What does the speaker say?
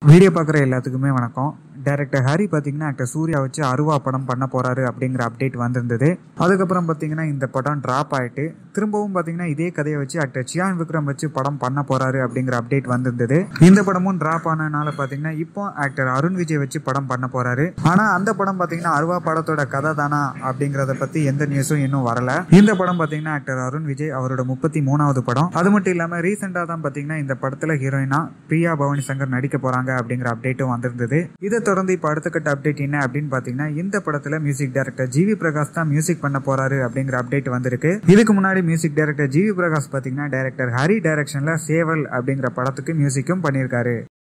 video பார்க்குற எல்லாத்துக்குமே வணக்கம் டைரக்டர் ஹரி பார்த்தீங்கன்னா ஆக்டர் சூர்யா வச்சு அருவா படம் பண்ண போறாரு அப்படிங்கிற அப்டேட் வந்திருந்தது அதுக்கப்புறம் பார்த்தீங்கன்னா இந்த படம் டிராப் ஆயிட்டு திரும்பவும் பார்த்தீங்கன்னா இதே கதையை வச்சு ஆக்டர் சியான் விக்ரம் வச்சு படம் பண்ண போறாரு அப்படிங்கிற அப்டேட் வந்திருந்தது இந்த படமும் டிராப் ஆனதுனால பார்த்தீங்கன்னா இப்போ ஆக்டர் அருண் விஜய் வச்சு படம் பண்ண போறாரு ஆனா அந்த படம் பார்த்தீங்கன்னா அருவா படத்தோட கதை தானா அப்படிங்கிறத பத்தி எந்த நியூஸும் இன்னும் வரல இந்த படம் பார்த்தீங்கன்னா ஆக்டர் அருண் விஜய் அவரோட முப்பத்தி மூணாவது படம் அது மட்டும் இல்லாம ரீசெண்டா தான் பார்த்தீங்கன்னா இந்த படத்துல ஹீரோயினா பிரியா பவானி சங்கர் நடிக்க போறாங்க அப்படிங்கிற அப்டேட்டும் வந்திருந்தது இதை தொடர்ந்து இப்போ அடுத்த கட்ட அப்டேட் என்ன அப்படின்னு பார்த்தீங்கன்னா இந்த படத்துல மியூசிக் டைரக்டர் ஜிவி பிரகாஷ் தான் மியூசிக் பண்ண போறாரு அப்படிங்கிற அப்டேட் வந்திருக்கு இதுக்கு முன்னாடி மியூசிக் டைரக்டர் ஜிவி பிரகாஷ் பார்த்தீங்கன்னா டைரக்டர் ஹரி டைரக்ஷன்ல சேவல் அப்படிங்கிற படத்துக்கு மியூசிக்கும் பண்ணியிருக்காரு